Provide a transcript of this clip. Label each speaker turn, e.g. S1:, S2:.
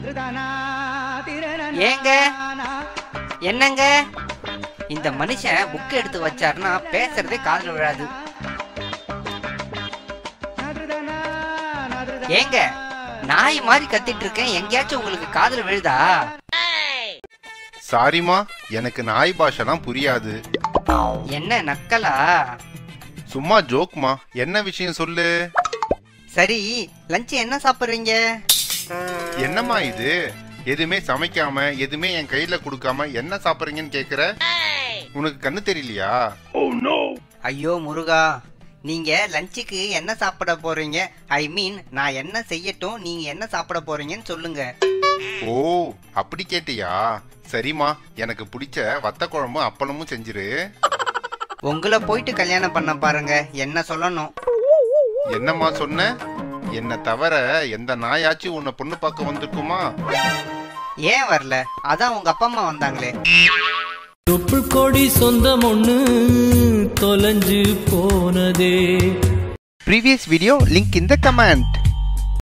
S1: ஏங்க என்னங்க இந்த மனுஷன் புக் எடுத்து வச்சாருன்னா பேசுறதே காதுல விழாது ஏங்க நாய் மாதிரி கத்திட்டு இருக்கேன் எங்கேயாச்சும் உங்களுக்கு காதுல விழுதா
S2: சாரிமா எனக்கு நாய் பாஷெல்லாம் புரியாது
S1: என்ன நக்கலா
S2: சும்மா ஜோக்மா என்ன விஷயம் சொல்லு
S1: சரி லஞ்ச் என்ன சாப்பிடுறீங்க
S2: என்னம்மா இது எதுவுமே சமைக்காம எதுவுமே என் கையில கொடுக்காம என்ன சாப்பிடுறீங்கன்னு கேக்குற உனக்கு கண்ணு தெரியலையா
S1: ஐயோ முருகா நீங்க லஞ்சுக்கு என்ன சாப்பிட போறீங்க ஐ மீன் நான் என்ன செய்யட்டும் நீங்க என்ன சாப்பிட போறீங்கன்னு சொல்லுங்க
S2: ஓ அப்படி கேட்டியா சரிம்மா எனக்கு பிடிச்ச வத்த குழம்பும் அப்பளமும் செஞ்சிரு
S1: உங்களை போயிட்டு கல்யாணம் பண்ண பாருங்க என்ன சொல்லணும்
S2: என்னம்மா சொன்ன என்ன தவிர எந்த நாயாச்சும் உன்னை பொண்ணு பார்க்க வந்திருக்குமா
S1: ஏன் வரல அதான் உங்க அப்பா அம்மா வந்தாங்களே
S3: தொப்புள் கொடி சொந்தம் ஒண்ணு தொலைஞ்சு போனதே
S4: Previous video link in the comment.